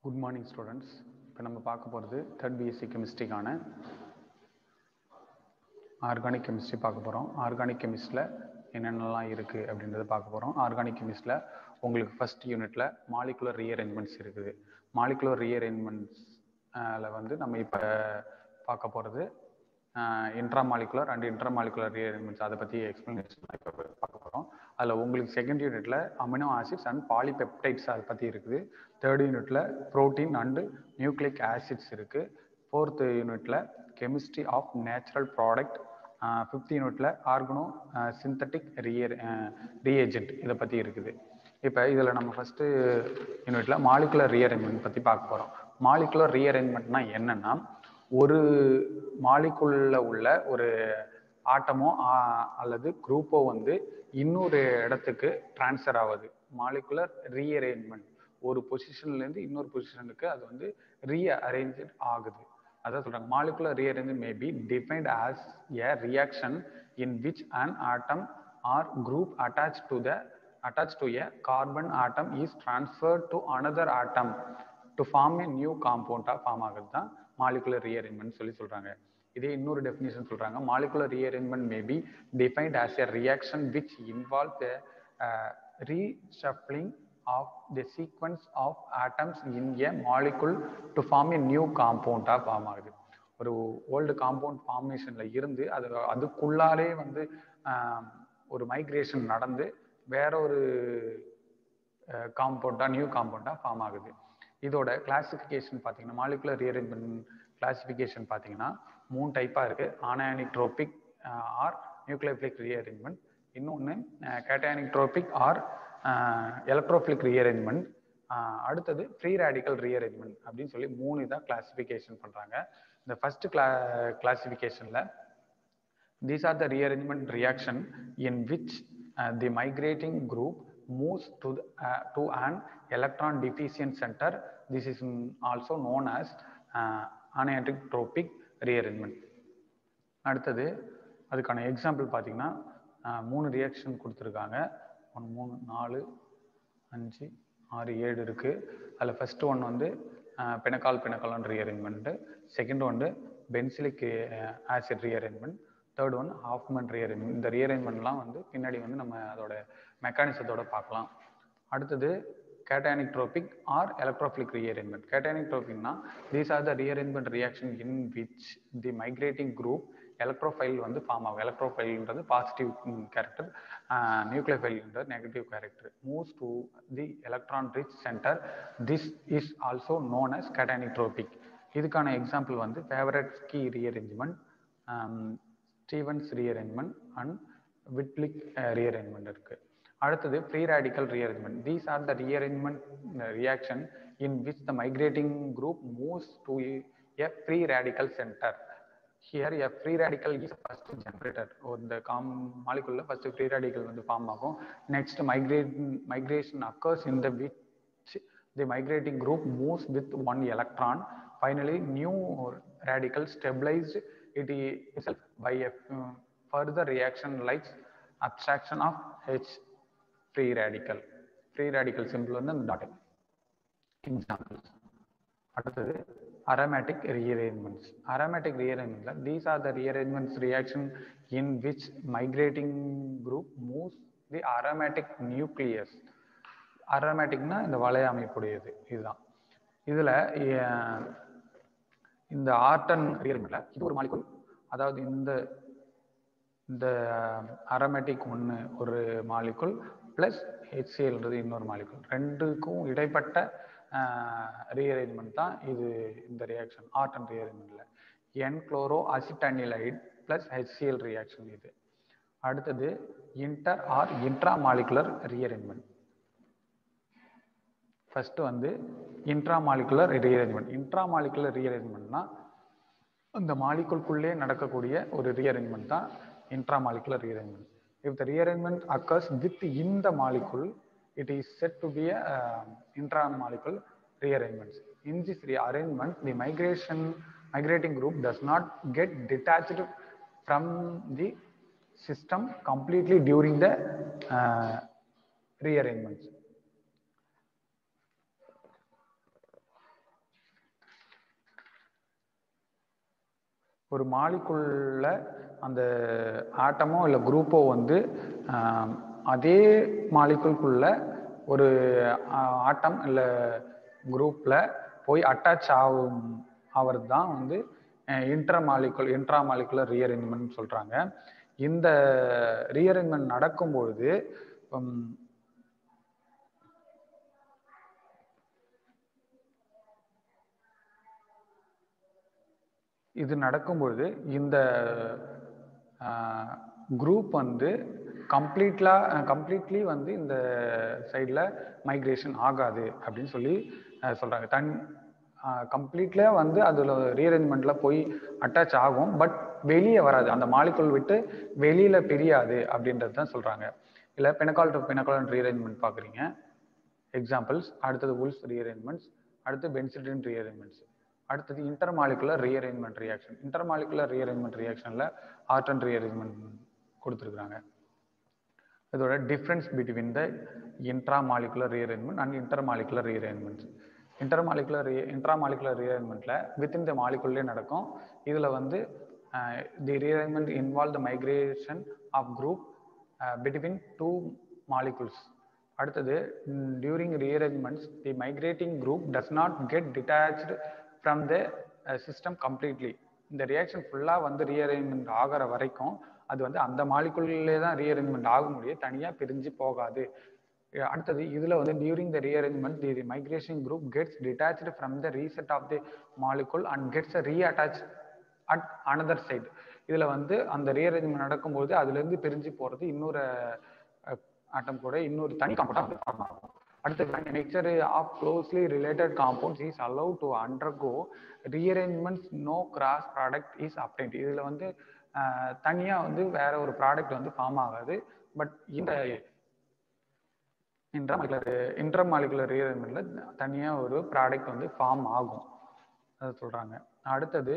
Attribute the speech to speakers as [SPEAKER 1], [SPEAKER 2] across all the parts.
[SPEAKER 1] Good morning students இப்போ நம்ம பார்க்க போகிறது தேர்ட் பிஎஸ்சி கெமிஸ்ட்ரிக்கான ஆர்கானிக் கெமிஸ்ட்ரி பார்க்க போகிறோம் ஆர்கானிக் கெமிஸ்ட்ரியில் என்னென்னலாம் இருக்குது அப்படின்றத பார்க்க போகிறோம் ஆர்கானிக் கெமிஸ்ட்ரியில் உங்களுக்கு ஃபஸ்ட் யூனிட்டில் மாலிகுலர் ரீஅரேஞ்ச்மெண்ட்ஸ் இருக்குது மாலிகுலர் ரீஅரேஞ்ச்மெண்ட்ஸில் வந்து நம்ம இப்போ பார்க்க போகிறது intra molecular and intra molecular rearrangements அதை பற்றி எக்ஸ்ப்ளனேஷன் இப்போ பார்க்க போகிறோம் அதில் உங்களுக்கு செகண்ட் யூனிட்டில் அமினோ ஆசிட்ஸ் அண்ட் பாலிபெப்டைட்ஸ் அதை பற்றி இருக்குது தேர்ட் யூனிட்டில் ப்ரோட்டீன் அண்டு நியூக்ளிக் ஆசிட்ஸ் இருக்குது ஃபோர்த் யூனிட்டில் chemistry of natural product fifth யூனிட்டில் ஆர்கனோ சிந்தட்டிக் ரியர் ரீஏஜென்ட் இதை பற்றி இருக்குது இப்போ இதில் நம்ம ஃபஸ்ட்டு யூனிட்டில் மாலிகுலர் ரீஅரேஞ்ச்மெண்ட் பற்றி பார்க்க போகிறோம் மாலிகுலர் ரீஅரேஞ்ச்மெண்ட்னா என்னென்னா ஒரு மாலிகுலில் உள்ள ஒரு ஆட்டமோ அல்லது குரூப்போ வந்து இன்னொரு இடத்துக்கு டிரான்ஸ்ஃபர் ஆகுது மாலிகுலர் ரீஅரேஞ்ச்மெண்ட் ஒரு பொசிஷன்லேருந்து இன்னொரு பொசிஷனுக்கு அது வந்து ரீஅரேஞ்ச் ஆகுது அதான் சொல்கிறாங்க molecular rearrangement may be defined as a reaction in which an atom or group attach to the attached to a carbon atom is transferred to another atom to form a new compound form ஆகுது தான் molecular rearrangement சொல்லி சொல்றாங்க இதே இன்னொரு definition சொல்றாங்க molecular rearrangement may be defined as a reaction which involve reshuffling of the sequence of atoms in a molecule to form a new காம்பவுண்டாக form ஆகுது ஒரு ஓல்டு காம்பவுண்ட் ஃபார்மேஷனில் இருந்து அது அதுக்குள்ளாலே வந்து ஒரு மைக்ரேஷன் நடந்து வேற ஒரு காம்பவுண்டா நியூ காம்பவுண்டா ஃபார்ம் ஆகுது இதோட கிளாசிஃபிகேஷன் பார்த்தீங்கன்னா மாலிகுலர் ரீஅரேஞ்ச்மெண்ட் கிளாசிஃபிகேஷன் பார்த்தீங்கன்னா மூணு டைப்பாக இருக்கு anionotropic or nucleophilic rearrangement இன்னொன்று cationotropic or electrophilic rearrangement அடுத்தது ஃப்ரீ ரேடிக்கல் ரீஅரேஞ்ச்மெண்ட் அப்படின்னு சொல்லி மூணு இதாக கிளாசிஃபிகேஷன் பண்ணுறாங்க இந்த ஃபர்ஸ்ட் கிளா கிளாசிஃபிகேஷனில் these are the rearrangement reaction in which uh, the migrating group moves to, the, uh, to an electron deficient center. This is also known as uh, anisotropic rearrangement. அடுத்தது அதுக்கான எக்ஸாம்பிள் பார்த்தீங்கன்னா மூணு reaction கொடுத்துருக்காங்க ஒன்று மூணு நாலு அஞ்சு ஆறு ஏழு இருக்குது அதில் ஃபஸ்ட்டு ஒன் வந்து பெனக்கால் பெனக்காலான் ரீஅரேஞ்ச்மெண்ட்டு செகண்ட் ஒன்று benzilic acid rearrangement third one Hofmann rearrangement இந்த ரீஅரேஞ்ச்மெண்ட்லாம் வந்து பின்னாடி வந்து நம்ம அதோட மெக்கானிசத்தோட பார்க்கலாம் அடுத்தது cationotropic or electrophilic rearrangement கேட்டானிக் ட்ரோபிக்னா these are the rearrangement reaction in which the migrating group electrophile வந்து ஃபார்ம் ஆகும் எலக்ட்ரோஃபைல்ன்றது பாசிட்டிவ் கேரக்டர் நியூக்ளியோஃபைல்ன்றது negative character moves to the electron rich centre this is also known as cationotropic இதுக்கான example வந்து Favorskii rearrangement Stevens rearrangement and Wittig rearrangement இருக்கு அடுத்தது free radical rearrangement these are the rearrangement reaction in which the migrating group moves to a free radical centre here a free radical is first generator இந்த காம் மாலிகுல்ல first free radical வந்து form ஆகும் next migrate migration occurs in the which the migrating group moves with one electron finally new radical stabilised it itself by a uh, further reaction like abstraction of H free radical. Free radical symbol வந்து அந்த dotted. Examples. அடுத்தது aromatic rearrangements. Aromatic rearrangements, these are the rearrangements reaction in which migrating group moves the aromatic nucleus. அரோமேட்டிக்னா இந்த வளைய அமைப்புடையது இதுதான் இதுல இந்த Ardern ரியல்மெண்ட்ல இது ஒரு மாலிகுல் அதாவது இந்த இந்த அரோமேட்டிக் ஒன்று ஒரு மாலிகுல் பிளஸ் ஹெச்சிஎல்ன்றது இன்னொரு மாலிகுல் ரெண்டுக்கும் இடைப்பட்ட ரீஅரேஞ்ச்மெண்ட் தான் இது இந்த ரியாக்ஷன் ஆர்டன் ரீஅரேஞ்ச்மெண்ட்ல N chloro acetanilide plus HCl reaction இது அடுத்தது inter or intra molecular rearrangement first வந்து இன்ட்ராமாலிகுலர் ரீஅரேஞ்ச்மெண்ட் இன்ட்ராமாலிகுலர் ரீஅரேஞ்ச்மெண்ட்னா இந்த மாலிகுல்குள்ளே நடக்கக்கூடிய ஒரு ரீஅரேஞ்ச்மெண்ட் தான் intramolecular rearrangement if the rearrangement occurs with in the molecule it is set to be a intramolecule rearrangements in this arrangement the migration migrating group does not get detached from the system completely during the uh, rearrangements ஒரு மாலிக்குள்ள அந்த ஆட்டமோ இல்லை குரூப்போ வந்து ஆஹ், அதே மாலிக்குள்குள்ள ஒரு ஆட்டம் இல்லை குரூப்பில் போய் attach ஆகும் ஆகிறது தான் வந்து இன்ட்ராமாலிகுல் இன்ட்ராமாலிகுலர் ரீஅரேஞ்ச்மெண்ட் சொல்கிறாங்க இந்த ரீஅரேஞ்ச்மெண்ட் நடக்கும்பொழுது உம், இது நடக்கும்பொழுது இந்த குரூப் வந்து கம்ப்ளீட்லா கம்ப்ளீட்லி வந்து இந்த சைடில் மைக்ரேஷன் ஆகாது அப்படின்னு சொல்லி அஹ், சொல்றாங்க தன் கம்ப்ளீட்ல வந்து அதில் ரீஅரேஞ்ச்மெண்ட்டில் போய் அட்டாச் ஆகும் பட் வெளியே வராது அந்த மாலிகுல் விட்டு வெளியில பிரியாது அப்படின்றது தான் சொல்றாங்க இல்லை பெனகால் டு பெனகால் ரீஅரேஞ்ச்மெண்ட் பார்க்குறீங்க எக்ஸாம்பிள்ஸ் அடுத்தது உல்ஸ் ரீஅரேஞ்ச்மெண்ட்ஸ் அடுத்து பென்சிடின் ரீஅரேஞ்ச்மெண்ட்ஸ் அடுத்தது intermolecular rearrangement reaction intermolecular rearrangement ரியாக்ஷனில் ஆர்டன் ரீஅரேஞ்ச்மெண்ட் கொடுத்துருக்குறாங்க இதோட difference between the intramolecular rearrangement and intermolecular rearrangements intermolecular re intramolecular ரீஅரேஞ்ச்மெண்ட்டில் வித்தின் த மாலிகுல்லே நடக்கும் இதில் வந்து the rearrangement involve the migration of group between two molecules அடுத்தது during rearrangements the migrating group does not get detached from the system completely இந்த reaction ஃபுல்லாக வந்து rearrangement ஆகிற வரைக்கும் அது வந்து அந்த மாலிகுல்லே தான் ரீஅரேஞ்ச்மெண்ட் ஆக முடியும் தனியாக பிரிஞ்சு போகாது அஹ் அடுத்தது இதில் வந்து during the rearrangement the migration group gets detached from the rest of the molecule and gets reattach at another side இதில் வந்து அந்த ரீஅரேஞ்ச்மெண்ட் நடக்கும்போது அதுலேருந்து பிரிஞ்சு போகிறது இன்னொரு ஆட்டம் கூட இன்னொரு தனி காம்பவுண்டாக வந்து ஃபார்ம் ஆகும் அடுத்து mixture of closely related compounds is allow to undergo rearrangements no cross product is obtained இதில் வந்து தனியாக வந்து வேற ஒரு ப்ராடக்ட் வந்து ஃபார்ம் ஆகாது பட் இந்த இன்ட்ராமாலிகுலர் இன்ட்ராமாலிகுலர் ரீஅரேஞ்ச்மெண்ட்ல தனியாக ஒரு ப்ராடக்ட் வந்து ஃபார்ம் ஆகும் அதை சொல்கிறாங்க அடுத்தது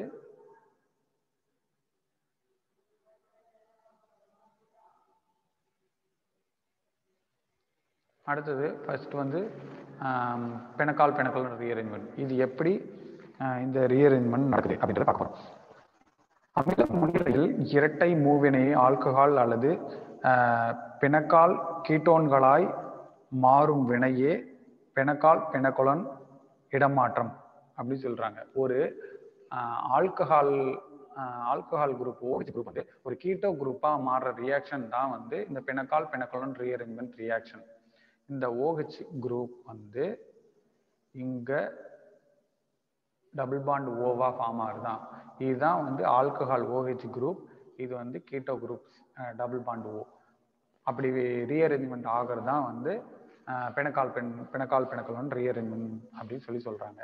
[SPEAKER 1] அடுத்தது ஃபர்ஸ்ட் வந்து பெனக்கால் பெனக்கால் ரீஅரேஞ்ச்மெண்ட் இது எப்படி ஆஹ் இந்த ரீஅரேஞ்ச்மெண்ட் நடக்குது அப்படின்றத பார்க்க போறோம் அமில முன்னிலையில் இரட்டை மூவினை ஆல்கஹால் அல்லது ஆஹ், பெனக்கால் கீட்டோன்களாய் மாறும் வினையே பெனக்கால் பெனகொலன் இடமாற்றம் அப்படி சொல்றாங்க ஒரு alcohol alcohol group OH group வந்து ஒரு கீட்டோ குரூப்பா மாறுற ரியாக்ஷன் தான் வந்து இந்த பெனக்கால் பெனகொலன் ரீஅரேஞ்ச்மெண்ட் ரியாக்ஷன் இந்த ஓஹெச் குரூப் வந்து இங்க டபுள் பாண்ட் ஓவா ஃபார்ம் ஆகுதுதான் இதுதான் வந்து ஆல்கஹால் ஓஹெச் குரூப் இது வந்து keto group double bond O அப்படி ரீஅரேஞ்ச்மெண்ட் ஆகிறது தான் வந்து அஹ், பெனக்கால் பென் பெனக்கால் பெனக்கலன் ரீஅரேஞ்ச்மெண்ட் அப்படின்னு சொல்லி சொல்றாங்க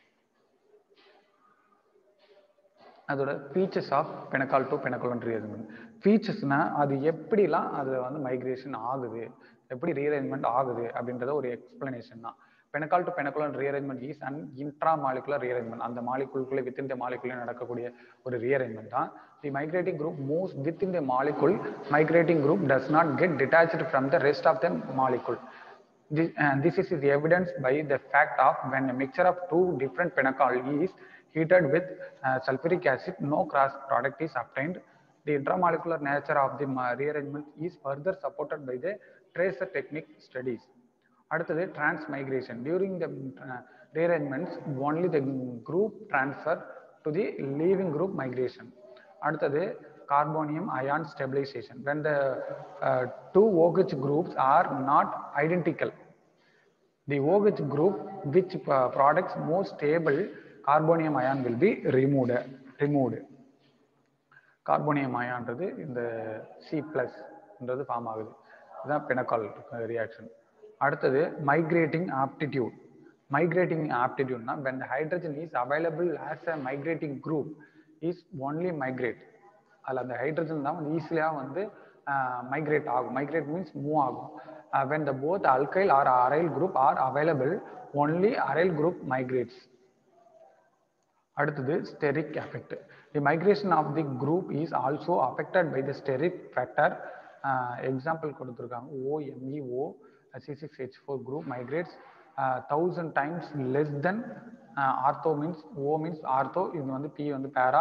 [SPEAKER 1] அதோட features of pinacol to pinacolone rearrangement ஃபீச்சர்ஸ்னா அது எப்படிலாம் அதில் வந்து மைக்ரேஷன் ஆகுது எப்படி ரீஅரேஞ்ச்மெண்ட் ஆகுது அப்படின்றத ஒரு எக்ஸ்பிளனேஷன் தான் pinacol to pinacolone rearrangement is and intra molecular rearrangement அந்த மாலிகுல்குள்ளே வித்தின் த மாலிகுள்ளே நடக்கக்கூடிய ஒரு ரீஅரேஞ்ச்மெண்ட் தான் the migrating group moves within the molecule migrating group does not get detached from the rest of the molecule This, uh, this is evidenced by the fact of when a mixture of two different penacol is heated with uh, sulfuric acid, no cross product is obtained. The intramolecular nature of the ma- rearrangement is further supported by the tracer technique studies. அடுத்தது transmigration. During the uh, rearrangements, only the group transfer to the leaving group migration. அடுத்தது carbonium ion stabilization. When the uh, two OH groups are not identical, the OH group which uh, products more stable carbonium ion will be removed. removed. Carbonium அயான்றது இந்த C பிளஸ்ன்றது form ஆகுது இதுதான் pinacol reaction அடுத்தது migrating aptitude migrating ஆப்டிடியூட்னா when the hydrogen is available as a migrating group is only migrate அதில் அந்த hydrogen தான் வந்து ஈஸியாக வந்து மைக்ரேட் ஆகும் மைக்ரேட் மீன்ஸ் மூவ் ஆகும் uh, when the both alkyl or aryl group are available only aryl group migrates அடுத்தது steric effect the migration of the group is also affected by the steric factor example கொடுத்துருக்காங்க OMeO C six H four group migrates thousand times less than ortho means O means ortho இது வந்து B வந்து பேரா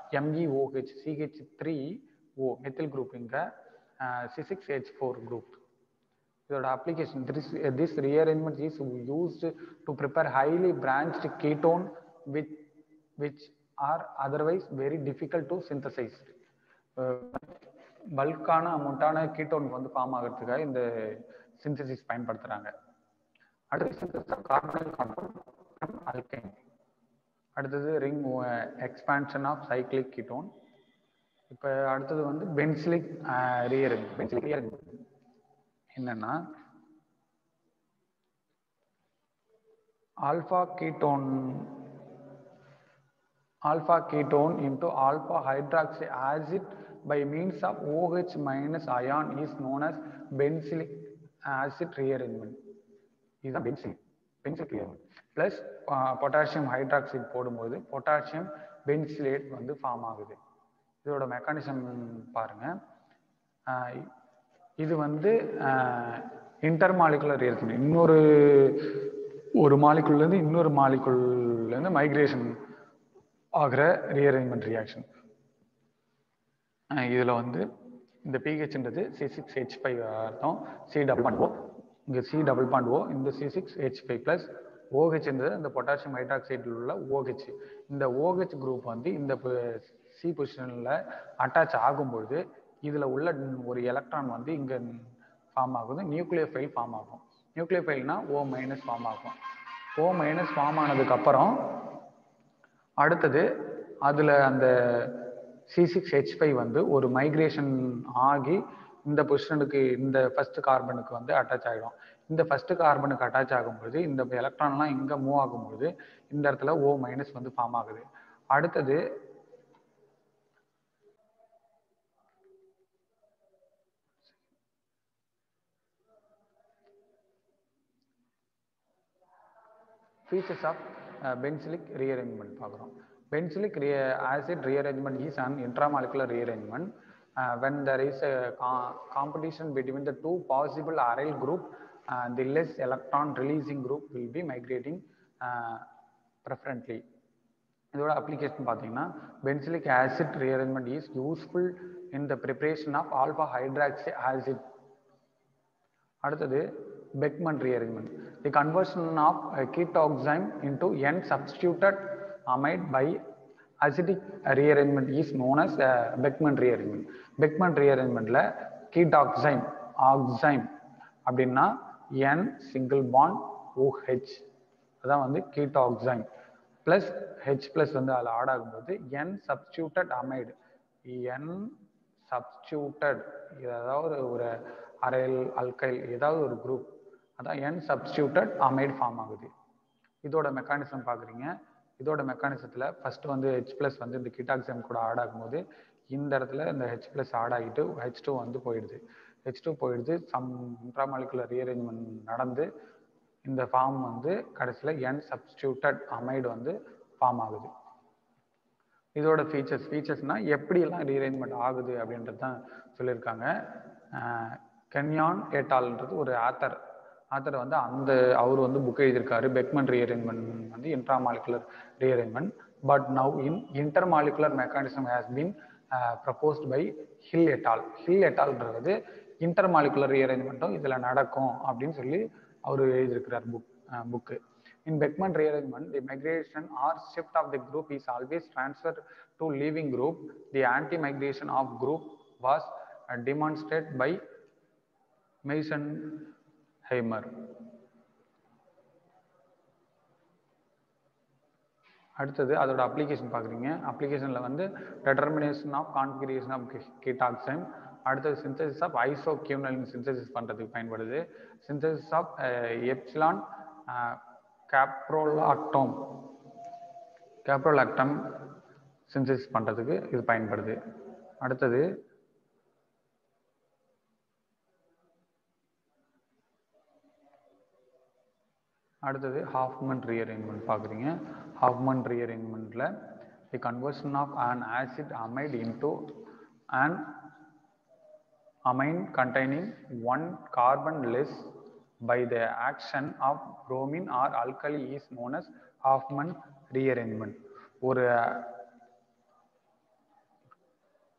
[SPEAKER 1] MEOH CH3O methyl group இங்க C6H4 குரூப் இதோட application this this rearrangement is used to prepare highly branched ketone which which are otherwise very difficult to synthesise பல்கான அமௌண்ட்டான ketone வந்து ஃபார்ம் ஆகிறதுக்காக இந்த சிந்தசிஸ் பயன்படுத்துகிறாங்க அடுத்து கார்பனல் காம்பவுண்ட் அல்கைன் அடுத்தது ring expansion of cyclic ketone இப்போ அடுத்தது வந்து பென்சிலிக் ரியரிங் பென்சிலிக் ரியரிங் என்னன்னா alpha ketone alpha ketone into alpha hydroxy acid by means of OH minus ion is known as benzylic acid rearrangement. இதுதான் benzilic benzilic rearrangement. Plus potassium hydroxide போடும்போது potassium benzilate வந்து form ஆகுது இதோட mechanism பாருங்க ஆஹ் இது வந்து intermolecular reaction இன்னொரு ஒரு மாலிகுல்லேருந்து இன்னொரு மாலிகுல்லேருந்து மைக்ரேஷன் ஆகிற ரீஅரேஞ்ச்மெண்ட் ரியாக்ஷன் இதில் வந்து இந்த பிஹெச்ன்றது சி சிக்ஸ் ஹெச் ஃபைவ் அர்த்தம் சி டபுள் பாண்ட் ஓ இங்கே சி டபுள் பாண்ட் ஓ இந்த C six H five plus ஓஹெச்ன்றது இந்த பொட்டாசியம் ஹைட்ராக்சைடில் உள்ள ஓஹெச் இந்த ஓஹெச் குரூப் வந்து இந்த சி பொசிஷனில் அட்டாச் ஆகும்பொழுது இதில் உள்ள ஒரு எலக்ட்ரான் வந்து இங்கே ஃபார்ம் ஆகுது நியூக்ளியர் ஃபைல் ஃபார்ம் ஆகும் நியூக்ளியர் ஃபைல்னா ஓ மைனஸ் ஃபார்ம் ஆகும் ஓ மைனஸ் ஃபார்ம் ஆனதுக்கப்புறம் அடுத்தது அதில் அந்த சி சிக்ஸ் ஹெச் ஃபைவ் வந்து ஒரு மைக்ரேஷன் ஆகி இந்த பொசிஷனுக்கு இந்த ஃபர்ஸ்ட் கார்பனுக்கு வந்து அட்டாச் ஆகிடும் இந்த ஃபர்ஸ்ட் கார்பனுக்கு அட்டாச் ஆகும்போது இந்த எலக்ட்ரான்லாம் இங்கே மூவ் ஆகும்போது இந்த இடத்துல ஓ மைனஸ் வந்து ஃபார்ம் ஆகுது அடுத்தது features of uh, benzylic rearrangement பார்க்குறோம் benzylic re acid rearrangement is an intramolecular rearrangement uh, when there is a co competition between the two possible aryl group uh, the less electron releasing group will be migrating uh, preferentially இதோட application பார்த்தீங்கன்னா benzilic acid rearrangement is useful in the preparation of alpha hydroxy acid அடுத்தது Beckmann rearrangement the conversion of ketoxime into N substituted amide by acidic rearrangement is known as Beckmann rearrangement Beckmann ரீஅரேஞ்ச்மெண்ட்ல ketoxime oxime அப்படின்னா N single bond OH அதான் வந்து கீட்டாக்சைம் plus H plus வந்து அதில் add ஆகும்போது N substituted amide N substituted ஏதாவது ஒரு aryl alkyl ஏதாவது ஒரு குரூப் அதான் என் சப்ஸ்டியூட்டட் அமைடு ஃபார்ம் ஆகுது இதோட மெக்கானிசம் பார்க்குறீங்க இதோட மெக்கானிசத்தில் ஃபர்ஸ்ட் வந்து ஹெச் ப்ளஸ் வந்து இந்த கிட்டாக்சம் கூட ஆட் ஆகும்போது இந்த இடத்துல இந்த ஹெச் ப்ளஸ் ஆட் ஆகிட்டு ஹெச் டூ வந்து போயிடுது ஹெச் டூ போயிடுது சம் இன்ட்ராமாலிகுலர் ரீஅரேஞ்ச்மெண்ட் நடந்து இந்த ஃபார்ம் வந்து கடைசியில் என் சப்ஸ்டியூட்டட் அமைடு வந்து ஃபார்ம் ஆகுது இதோட ஃபீச்சர்ஸ் ஃபீச்சர்ஸ்னால் எப்படியெல்லாம் ரீஅரேஞ்ச்மெண்ட் ஆகுது அப்படின்றது தான் சொல்லியிருக்காங்க கென்யான் ஏட்டால்ன்றது ஒரு ஆத்தர் ஆத்தர் வந்து அந்த அவர் வந்து புக் எழுதியிருக்காரு பெக்மன் ரீஅரேஞ்ச்மெண்ட் வந்து intramolecular rearrangement but now in intermolecular mechanism has been proposed by Hill et al Hill எட்டால்ன்றது இன்டர்மாலிகுலர் ரீஅரேஞ்ச்மெண்ட்டும் இதில் நடக்கும் அப்படின்னு சொல்லி அவர் எழுதியிருக்கிறார் book book In Beckman rearrangement, the migration or shift of the group is always transferred to leaving group. The anti-migration of group was uh, demonstrated by Meisenheimer. அடுத்தது அதோட அப்ளிகேஷன் பார்க்குறீங்க அப்ளிகேஷனில் வந்து determination of configuration of ketoxime அடுத்தது synthesis of isoquinoline synthesis பண்ணுறதுக்கு பயன்படுது synthesis of epsilon caprolactam caprolactam synthesis பண்ணுறதுக்கு இது பயன்படுது அடுத்தது அடுத்தது ஹாஃப்மன் ரீஅரேஞ்ச்மெண்ட் பார்க்குறீங்க ஹாஃப்மன் ரீஅரேஞ்ச்மெண்ட்டில் the conversion of an acid amide into an amine containing one carbon less by the action of bromine or alkali is known as Hoffman rearrangement. ஒரு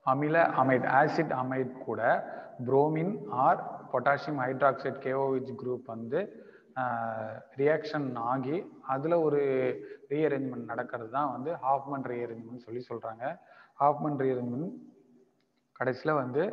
[SPEAKER 1] அமில amide acid amide கூட bromine or potassium hydroxide KOH which group வந்து reaction ஆகி அதில் ஒரு rearrangement நடக்கிறது தான் வந்து ஹாஃப்மன் ரீஅரேஞ்ச்மெண்ட் சொல்லி சொல்கிறாங்க ஹாஃப்மன் ரீஅரேஞ்ச்மெண்ட் கடைசியில் வந்து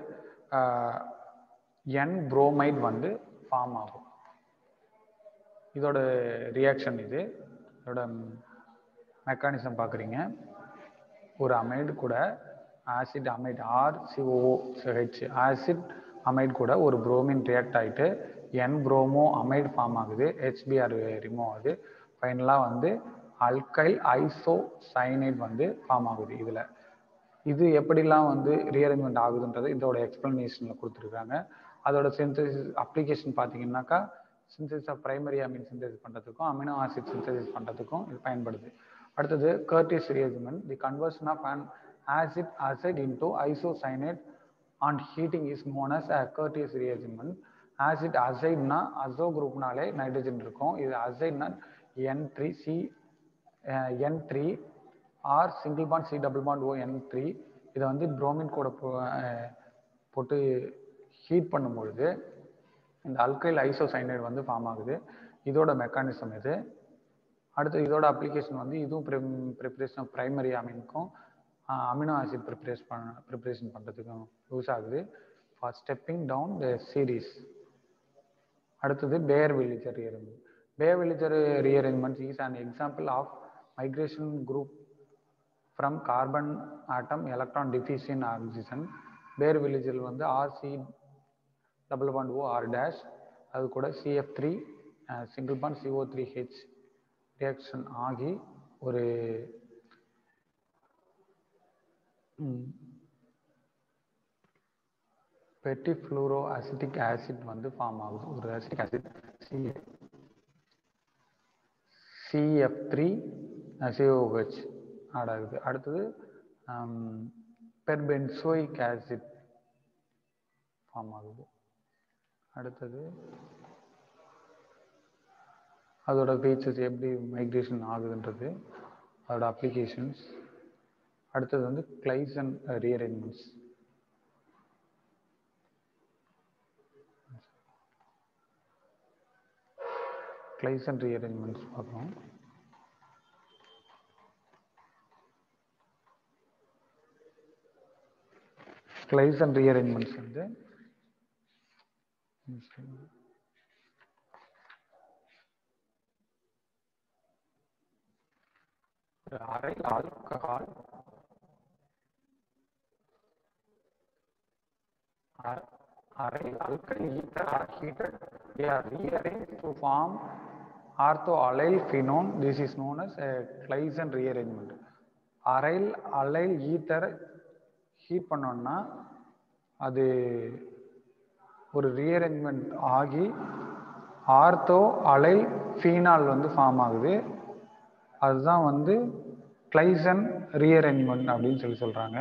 [SPEAKER 1] என் புரோமைட் வந்து ஃபார்ம் ஆகும் இதோட ரியாக்ஷன் இது இதோட மெக்கானிசம் பார்க்குறீங்க ஒரு அமைடு கூட acid amide R COO H acid amide கூட ஒரு புரோமின் ரியாக்ட் ஆகிட்டு என் புரோமோ அமைட் ஃபார்ம் ஆகுது ஹெச்பிஆர் ரிமூவ் ஆகுது ஃபைனலாக வந்து அல்கைல் ஐசோ சைனைட் வந்து ஃபார்ம் ஆகுது இதில் இது எப்படிலாம் வந்து ரீஅரேஞ்ச்மெண்ட் ஆகுதுன்றது இதோட எக்ஸ்பிளனேஷனில் கொடுத்துருக்காங்க அதோட சிந்தசிஸ் அப்ளிகேஷன் பார்த்தீங்கன்னாக்கா synthesis of primary amine synthesis பண்ணுறதுக்கும் அமினோ ஆசிட் சிந்தசிஸ் பண்ணுறதுக்கும் இது பயன்படுது அடுத்தது Curtius rearrangement the conversion of an acid azide into isocyanate on heating is known as a Curtius rearrangement acid அசைட்னா அசோ குரூப்னாலே நைட்ரஜன் இருக்கும் இது அசைட்னா N three C N three R single bond C double bond O N three இதை வந்து bromine கூட போட்டு heat பண்ணும்பொழுது இந்த அல்கைல் ஐசோசைனைடு வந்து ஃபார்ம் ஆகுது இதோட மெக்கானிசம் இது அடுத்து இதோட அப்ளிகேஷன் வந்து இதுவும் ப்ரிப்ரேஷன் ஆஃப் ப்ரைமரி அமீனுக்கும் அமினோ ஆசிட் ப்ரிப்ரேஸ் பண்ண ப்ரிப்ரேஷன் பண்ணுறதுக்கும் யூஸ் ஆகுது for stepping down the series அடுத்தது Baeyer Villiger rearrangement Baeyer Villiger rearrangement is an example of migration group from carbon atom electron deficient oxygen Baeyer வில்லிஜில் வந்து RC double bond O R dash அது கூட CF three single bond CO three H reaction ஆகி ஒரு பெட்டி fluoro acetic acid வந்து form ஆகுது ஒரு acetic acid C CF three COH add ஆகுது அடுத்தது பெர்பென்சோயிக் ஆசிட் ஃபார்ம் ஆகுது அடுத்தது அதோட ஃபீச்சர்ஸ் எப்படி மைக்ரேஷன் ஆகுதுன்றது அதோட அப்ளிகேஷன்ஸ் அடுத்தது வந்து கிளைசன் ரீஅரேஞ்ச்மெண்ட்ஸ் கிளைசன் ரீஅரேஞ்ச்மெண்ட்ஸ் பார்க்குறோம் கிளைசன் ரீஅரேஞ்ச்மெண்ட்ஸ் வந்து அரை ஆல்கஹால் அரை alkyl ether are heated they are rearranged to form orthoallyl phenone this is known as a Claisen rearrangement aryl allyl ether heat பண்ணோம்னா அது ஒரு ரீஅரேஞ்ச்மெண்ட் ஆகி ஆர்த்தோ அலைல் ஃபீனால் வந்து form ஆகுது அதுதான் வந்து கிளைசன் ரீஅரேஞ்ச்மெண்ட் அப்படின்னு சொல்லி சொல்கிறாங்க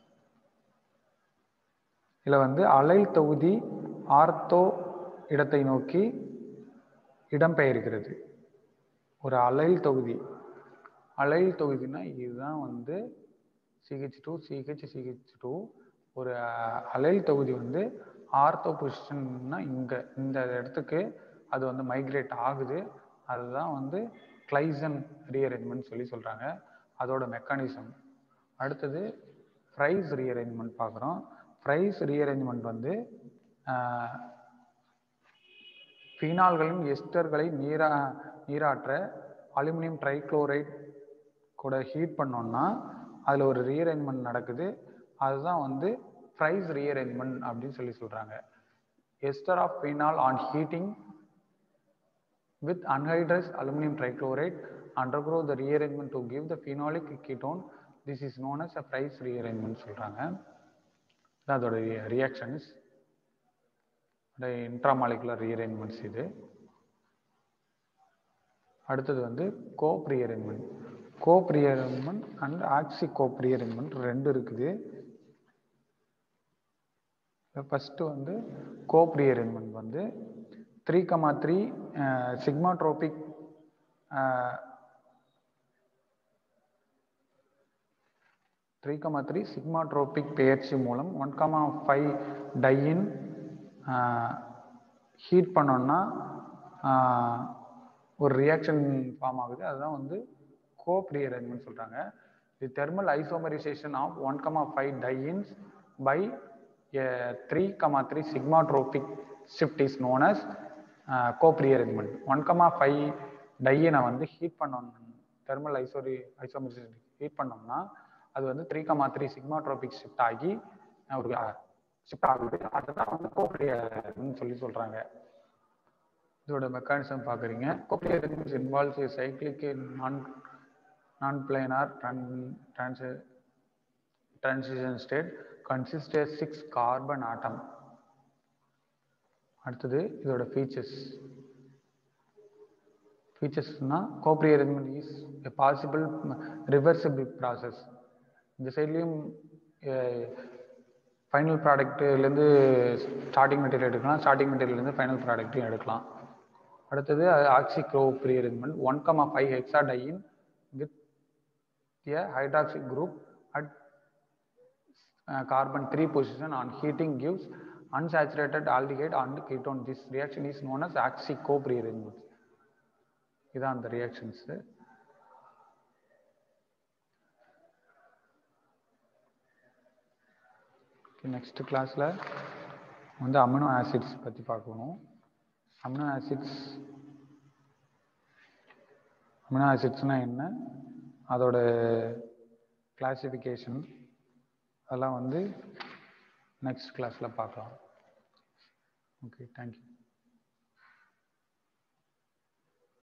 [SPEAKER 1] இதில் வந்து அலைல் தொகுதி ஆர்த்தோ இடத்தை நோக்கி இடம்பெயர்கிறது ஒரு அலைல் தொகுதி அலைல் தொகுதினா இதுதான் வந்து CH two CH CH two ஒரு அலைல் தொகுதி வந்து ஆர்த்தோ பொசிஷன்னா இங்கே இந்த இடத்துக்கு அது வந்து மைக்ரேட் ஆகுது அதுதான் வந்து கிளைசன் ரீஅரேஞ்ச்மெண்ட் சொல்லி சொல்கிறாங்க அதோட மெக்கானிசம் அடுத்தது ஃப்ரைஸ் ரீஅரேஞ்ச்மெண்ட் பார்க்குறோம் ஃப்ரைஸ் ரீஅரேஞ்ச்மெண்ட் வந்து ஃபீனால்களின் எஸ்டர்களை நீரா நீராற்ற அலுமினியம் ட்ரைக்ளோரைட் கூட ஹீட் பண்ணோம்னா அதில் ஒரு ரீஅரேஞ்ச்மெண்ட் நடக்குது அதுதான் வந்து ஃப்ரைஸ் ரீஅரேஞ்ச்மெண்ட் அப்படின்னு சொல்லி சொல்கிறாங்க ester of phenol on heating with anhydrous aluminum trichloride undergo the rearrangement to give the phenolic ketone this is known as a price rearrangement சொல்றாங்க அதோட ரியாக்ஷன்ஸ் இன்ட்ராமாலிகுலர் ரீஅரேஞ்ச்மெண்ட்ஸ் இது அடுத்தது வந்து Cope rearrangement Cope rearrangement and oxy Cope rearrangement ரெண்டு இருக்குது first வந்து Cope rearrangement வந்து three comma three sigmatropic three comma three sigmatropic பெயர்ச்சி மூலம் one comma five diene heat பண்ணோம்னா ஆஹ், ஒரு ரியாக்ஷன் ஃபார்ம் ஆகுது அதுதான் வந்து கோப் ரீஅரேஞ்ச்மெண்ட் சொல்கிறாங்க the thermal isomerization of one comma five dienes by three comma three sigmatropic shift is known as Cope rearrangement one comma five டையினை வந்து heat பண்ணணும் தெர்மல் ஐசோரி ஐசோமரைசேஷன் ஹீட் பண்ணோம்னா அது வந்து three comma three sigmatropic shift ஆகி அஹ், ஒரு shift ஆகுது அதுதான் வந்து கோப் ரீஅரேஞ்ச்மெண்ட் சொல்லி சொல்கிறாங்க இதோட மெக்கானிசம் பார்க்குறீங்க கோப்லியர் ரிதம்ஸ் involves a cyclic non non planar trans transition state consists of six carbon atom அடுத்தது இதோட ஃபீச்சர்ஸ் ஃபீச்சர்ஸ்னா Cope rearrangement is a possible reversible process இந்த சைட்லேயும் ஃபைனல் ப்ராடக்ட்லேருந்து ஸ்டார்டிங் மெட்டீரியல் எடுக்கலாம் ஸ்டார்டிங் மெட்டீரியல்லேருந்து ஃபைனல் ப்ராடக்ட்டையும் எடுக்கலாம் அடுத்தது oxy rearrangement one comma five hexadiene with a hydroxy group at uh, carbon 3 position on heating gives unsaturated aldehyde and ketone. This reaction is known as oxy-cope rearrangement. இதான் அந்த reactions next கிளாஸில் வந்து amino acids பற்றி பார்க்கணும் amino acids amino ஆசிட்ஸ்னால் என்ன அதோட classification அதெல்லாம் வந்து நெக்ஸ்ட் கிளாஸில் பார்க்கலாம் ஓகே தேங்க்யூ